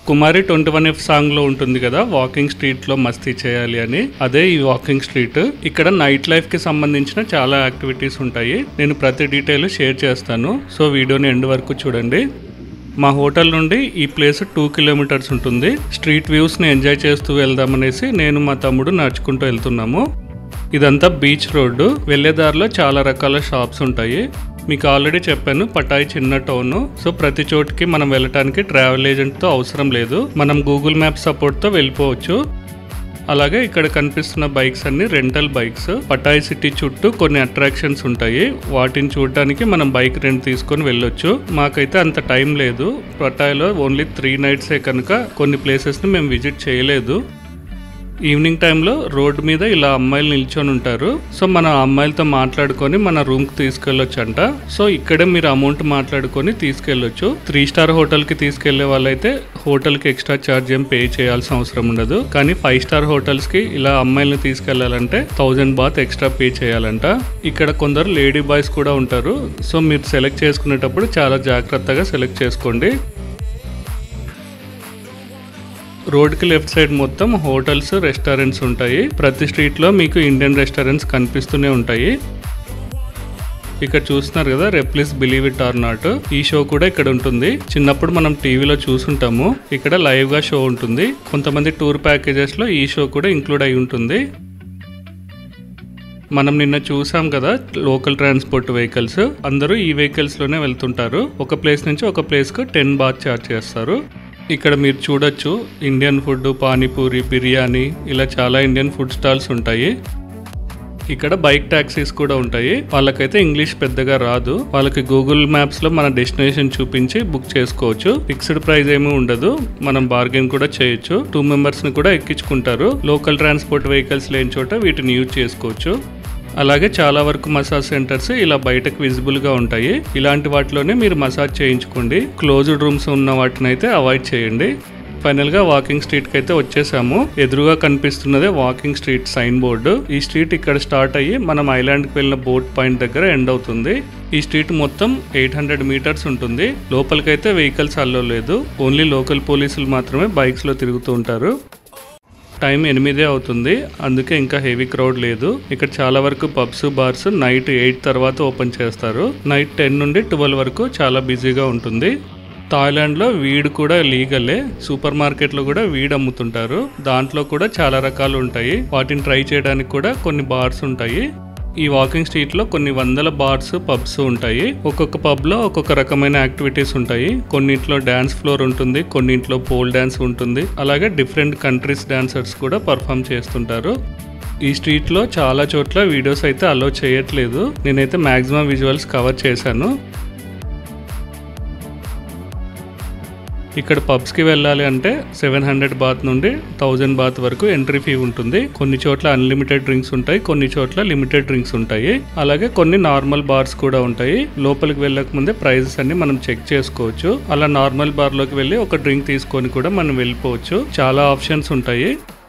కుమారి twenty one F song లో ఉంటుంది కదా వాకింగ్ స్ట్రీట్ లో మస్తీ చేయాలి అని అదే ఈ వాకింగ్ స్ట్రీట్ ఇక్కడ నైట్ లైఫ్ కి సంబంధించిన చాలా యాక్టివిటీస్ ఉంటాయి నేను ప్రతి డీటెయిల్ షేర్ చేస్తాను సో వీడియోని ఎండ్ వరకు చూడండి మా హోటల్ నుండి ఈ ప్లేస్ టూ కిలోమీటర్స్ ఉంటుంది స్ట్రీట్ వ్యూస్ని ఎంజాయ్ చేస్తూ వెళ్దామనేసి నేను మా తమ్ముడు నడుచుకుంటూ వెళ్తున్నాము ఇదంతా బీచ్ రోడ్డు వెళ్ళే దారిలో చాలా రకాల షాప్స్ ఉంటాయి మీకు ఆల్రెడీ చెప్పాను పటాయి చిన్న టౌన్ సో ప్రతి చోటికి మనం వెళ్ళటానికి ట్రావెల్ ఏజెంట్తో అవసరం లేదు మనం గూగుల్ మ్యాప్ సపోర్ట్తో వెళ్ళిపోవచ్చు అలాగే ఇక్కడ కనిపిస్తున్న బైక్స్ అన్ని రెంటల్ బైక్స్ పటాయి సిటీ చుట్టూ కొన్ని అట్రాక్షన్స్ ఉంటాయి వాటిని చూడటానికి మనం బైక్ రెంట్ తీసుకొని వెళ్ళొచ్చు మాకైతే అంత టైం లేదు పటాయిలో ఓన్లీ త్రీ నైట్సే కనుక కొన్ని ప్లేసెస్ని మేము విజిట్ చేయలేదు ఈవినింగ్ టైంలో రోడ్డు మీద ఇలా అమ్మాయిలు నిల్చొని ఉంటారు సో మన అమ్మాయిలతో మాట్లాడుకొని మన రూమ్కి తీసుకెళ్ళొచ్చు అంట సో ఇక్కడే మీరు అమౌంట్ మాట్లాడుకొని తీసుకెళ్ళొచ్చు త్రీ స్టార్ హోటల్కి తీసుకెళ్లే వాళ్ళైతే హోటల్కి ఎక్స్ట్రా ఛార్జ్ ఏం పే చేయాల్సిన అవసరం ఉండదు కానీ ఫైవ్ స్టార్ హోటల్స్కి ఇలా అమ్మాయిలను తీసుకెళ్లాలంటే థౌజండ్ బాత్ ఎక్స్ట్రా పే చేయాలంట ఇక్కడ కొందరు లేడీ బాయ్స్ కూడా ఉంటారు సో మీరు సెలెక్ట్ చేసుకునేటప్పుడు చాలా జాగ్రత్తగా సెలెక్ట్ చేసుకోండి రోడ్కి లెఫ్ట్ సైడ్ మొత్తం హోటల్స్ రెస్టారెంట్స్ ఉంటాయి ప్రతి స్ట్రీట్లో మీకు ఇండియన్ రెస్టారెంట్స్ కనిపిస్తూనే ఉంటాయి ఇక్కడ చూస్తున్నారు కదా Ripley's believe it or not ఈ షో కూడా ఇక్కడ ఉంటుంది చిన్నప్పుడు మనం టీవీలో చూసుంటాము ఇక్కడ లైవ్ గా షో ఉంటుంది కొంతమంది టూర్ ప్యాకేజెస్ లో ఈ షో కూడా ఇంక్లూడ్ అయి ఉంటుంది మనం నిన్న చూసాం కదా లోకల్ ట్రాన్స్పోర్ట్ వెహికల్స్ అందరూ ఈ వెహికల్స్ లోనే వెళ్తుంటారు ఒక ప్లేస్ నుంచి ఒక ప్లేస్ కు టెన్ బాత్ చార్జ్ చేస్తారు ఇక్కడ మీరు చూడొచ్చు ఇండియన్ ఫుడ్ పానీపూరి బిర్యానీ ఇలా చాలా ఇండియన్ ఫుడ్ స్టాల్స్ ఉంటాయి ఇక్కడ బైక్ టాక్సీస్ కూడా ఉంటాయి వాళ్ళకైతే ఇంగ్లీష్ పెద్దగా రాదు వాళ్ళకి గూగుల్ మ్యాప్స్ లో మన డెస్టినేషన్ చూపించి బుక్ చేసుకోవచ్చు ఫిక్స్డ్ ప్రైస్ ఏమీ ఉండదు మనం బార్గెన్ కూడా చేయొచ్చు టూ మెంబర్స్ ని కూడా ఎక్కించుకుంటారు లోకల్ ట్రాన్స్పోర్ట్ వెహికల్స్ లేని చోట వీటిని యూజ్ చేసుకోవచ్చు అలాగే చాలా వరకు మసాజ్ సెంటర్స్ ఇలా బయటకు విజిబుల్ గా ఉంటాయి ఇలాంటి వాటిలోనే మీరు మసాజ్ చేయించుకోండి క్లోజ్డ్ రూమ్స్ ఉన్న వాటిని అయితే అవాయిడ్ చేయండి ఫైనల్ గా వాకింగ్ స్ట్రీట్ కి అయితే వచ్చేసాము ఎదురుగా కనిపిస్తున్నదే వాకింగ్ స్ట్రీట్ సైన్ బోర్డు ఈ స్ట్రీట్ ఇక్కడ స్టార్ట్ అయ్యి మనం ఐలాండ్ కి వెళ్ళిన బోట్ పాయింట్ దగ్గర ఎండ్ అవుతుంది ఈ స్ట్రీట్ మొత్తం ఎయిట్ హండ్రెడ్ మీటర్స్ ఉంటుంది లోపలికైతే వెహికల్స్ అల్లో లేదు ఓన్లీ లోకల్ పోలీసులు మాత్రమే బైక్స్ లో తిరుగుతూ ఉంటారు టైం ఎనిమిదే అవుతుంది అందుకే ఇంకా హెవీ క్రౌడ్ లేదు ఇక్కడ చాలా వరకు పబ్స్ బార్స్ నైట్ ఎయిట్ తర్వాత ఓపెన్ చేస్తారు నైట్ టెన్ నుండి ట్వెల్వ్ వరకు చాలా బిజీగా ఉంటుంది థాయిలాండ్లో వీడ్ కూడా లీగలే సూపర్ మార్కెట్లో కూడా వీడ్ అమ్ముతుంటారు దాంట్లో కూడా చాలా రకాలు ఉంటాయి వాటిని ట్రై చేయడానికి కూడా కొన్ని బార్స్ ఉంటాయి ఈ వాకింగ్ స్ట్రీట్ లో కొన్ని వందల బార్స్ పబ్స్ ఉంటాయి ఒక్కొక్క పబ్ లో ఒక్కొక్క రకమైన యాక్టివిటీస్ ఉంటాయి కొన్నింట్లో డాన్స్ ఫ్లోర్ ఉంటుంది కొన్నింట్లో పోల్ డాన్స్ ఉంటుంది అలాగే డిఫరెంట్ కంట్రీస్ డాన్సర్స్ కూడా పర్ఫామ్ చేస్తుంటారు ఈ స్ట్రీట్ లో చాలా చోట్ల వీడియోస్ అయితే అలో చేయట్లేదు నేనైతే మాక్సిమం విజువల్స్ కవర్ చేశాను ఇక్కడ పబ్స్ కి వెళ్ళాలి అంటే సెవెన్ హండ్రెడ్ బాత్ నుండి థౌజండ్ బాత్ వరకు ఎంట్రీ ఫీ ఉంటుంది కొన్ని చోట్ల అన్లిమిటెడ్ డ్రింక్స్ ఉంటాయి కొన్ని చోట్ల లిమిటెడ్ డ్రింక్స్ ఉంటాయి అలాగే కొన్ని నార్మల్ బార్స్ కూడా ఉంటాయి లోపలికి వెళ్ళక ముందే ప్రైజెస్ అన్ని మనం చెక్ చేసుకోవచ్చు అలా నార్మల్ బార్ లోకి వెళ్ళి ఒక డ్రింక్ తీసుకొని కూడా మనం వెళ్ళిపోవచ్చు చాలా ఆప్షన్స్ ఉంటాయి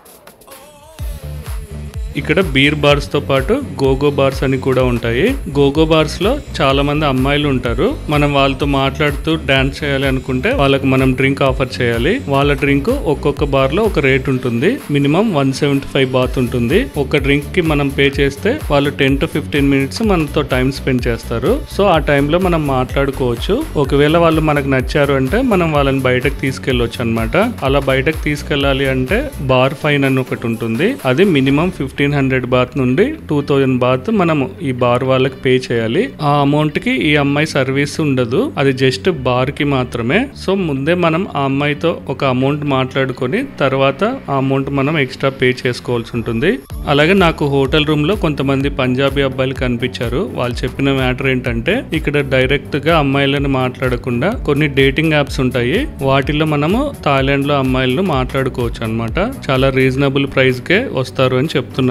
ఇక్కడ బీర్ బార్స్ తో పాటు గోగో బార్స్ అని కూడా ఉంటాయి గోగో బార్స్ లో చాలా మంది అమ్మాయిలు ఉంటారు మనం వాళ్ళతో మాట్లాడుతూ డాన్స్ చేయాలి అనుకుంటే వాళ్ళకి మనం డ్రింక్ ఆఫర్ చేయాలి వాళ్ళ డ్రింక్ ఒక్కొక్క బార్ లో ఒక రేట్ ఉంటుంది minimum one seventy five baht ఉంటుంది ఒక డ్రింక్ కి మనం పే చేస్తే వాళ్ళు టెన్ టు ఫిఫ్టీన్ మినిట్స్ మనతో టైం స్పెండ్ చేస్తారు సో ఆ టైంలో మనం మాట్లాడుకోవచ్చు ఒకవేళ వాళ్ళు మనకు నచ్చారు అంటే మనం వాళ్ళని బయటకు తీసుకెళ్ళొచ్చు అనమాట అలా బయటకు తీసుకెళ్ళాలి అంటే బార్ ఫైన్ అని ఒకటి ఉంటుంది అది మినిమం ఫిఫ్టీన్ హండ్రెడ్ బాత్ నుండి టూ థౌజండ్ బాత్ మనము ఈ బార్ వాళ్ళకి పే చేయాలి ఆ అమౌంట్ కి ఈ అమ్మాయి సర్వీస్ ఉండదు అది జస్ట్ బార్ కి మాత్రమే సో ముందే మనం ఆ అమ్మాయితో ఒక అమౌంట్ మాట్లాడుకొని తర్వాత ఆ అమౌంట్ మనం ఎక్స్ట్రా పే చేసుకోవాల్సి ఉంటుంది అలాగే నాకు హోటల్ రూమ్ లో కొంతమంది పంజాబీ అబ్బాయిలు కనిపించారు వాళ్ళు చెప్పిన మ్యాటర్ ఏంటంటే ఇక్కడ డైరెక్ట్ గా అమ్మాయిలను మాట్లాడకుండా కొన్ని డేటింగ్ యాప్స్ ఉంటాయి వాటిలో మనము థాయిలాండ్ లో అమ్మాయిలను మాట్లాడుకోవచ్చు అనమాట చాలా రీజనబుల్ ప్రైస్ కే వస్తారు అని చెప్తున్నారు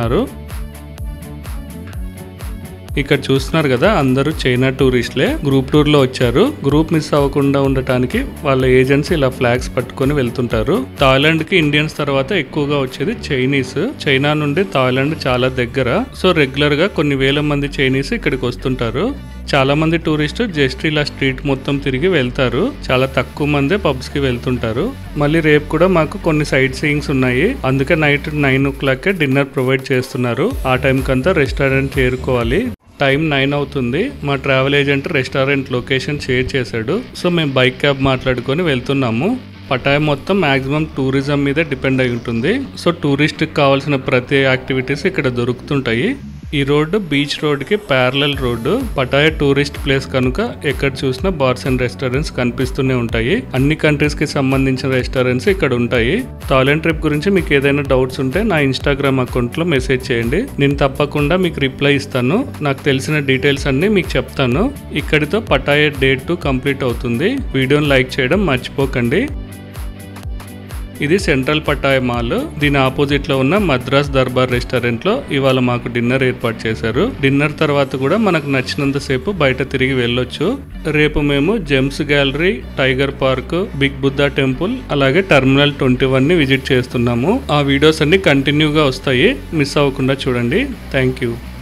ఇక్కడ చూస్తున్నారు కదా అందరూ చైనా టూరిస్టులే గ్రూప్ టూర్ లో వచ్చారు గ్రూప్ మిస్ అవ్వకుండా ఉండటానికి వాళ్ళ ఏజెంట్స్ ఇలా ఫ్లాగ్స్ పట్టుకొని వెళ్తుంటారు థాయిలాండ్ కి ఇండియన్స్ తర్వాత ఎక్కువగా వచ్చేది చైనీస్ చైనా నుండి థాయిలాండ్ చాలా దగ్గర సో రెగ్యులర్ గా కొన్ని వేల మంది చైనీస్ ఇక్కడికి వస్తుంటారు చాలా మంది టూరిస్ట్ జస్ట్ ఇలా స్ట్రీట్ మొత్తం తిరిగి వెళ్తారు చాలా తక్కువ మందే పబ్స్ కి వెళ్తుంటారు మళ్ళీ రేపు కూడా మాకు కొన్ని సైట్ సీయింగ్స్ ఉన్నాయి అందుకే night nine o'clock dinner provide చేస్తున్నారు ఆ టైం కంతా రెస్టారెంట్ చేరుకోవాలి టైం నైన్ అవుతుంది మా travel agent restaurant location share చేశాడు సో మేము బైక్ క్యాబ్ మాట్లాడుకొని వెళ్తున్నాము పటాయ్ మొత్తం మాక్సిమం టూరిజం మీద డిపెండ్ అయి ఉంటుంది సో టూరిస్ట్కి కావాల్సిన ప్రతి యాక్టివిటీస్ ఇక్కడ దొరుకుతుంటాయి ఈ రోడ్డు బీచ్ రోడ్కి parallel road Pattaya tourist place కనుక ఎక్కడ చూసినా బార్స్ అండ్ రెస్టారెంట్స్ కనిపిస్తూనే ఉంటాయి అన్ని కంట్రీస్ కి సంబంధించిన రెస్టారెంట్స్ ఇక్కడ ఉంటాయి థాయిలాండ్ ట్రిప్ గురించి మీకు ఏదైనా డౌట్స్ ఉంటే నా ఇన్స్టాగ్రామ్ అకౌంట్లో మెసేజ్ చేయండి నేను తప్పకుండా మీకు రిప్లై ఇస్తాను నాకు తెలిసిన డీటెయిల్స్ అన్ని మీకు చెప్తాను ఇక్కడితో పటాయ డే టూ కంప్లీట్ అవుతుంది వీడియోని లైక్ చేయడం మర్చిపోకండి ఇది సెంట్రల్ పటాయ్ మాల్ దీని ఆపోజిట్ లో ఉన్న మద్రాస్ దర్బార్ రెస్టారెంట్ లో ఇవాళ మాకు డిన్నర్ ఏర్పాటు చేశారు డిన్నర్ తర్వాత కూడా మనకు నచ్చినంత సేపు బయట తిరిగి వెళ్ళొచ్చు రేపు మేము gems gallery tiger park big Buddha temple అలాగే టర్మినల్ ట్వంటీ వన్ ని విజిట్ చేస్తున్నాము ఆ వీడియోస్ అన్ని కంటిన్యూగా వస్తాయి మిస్ అవ్వకుండా చూడండి థ్యాంక్ యూ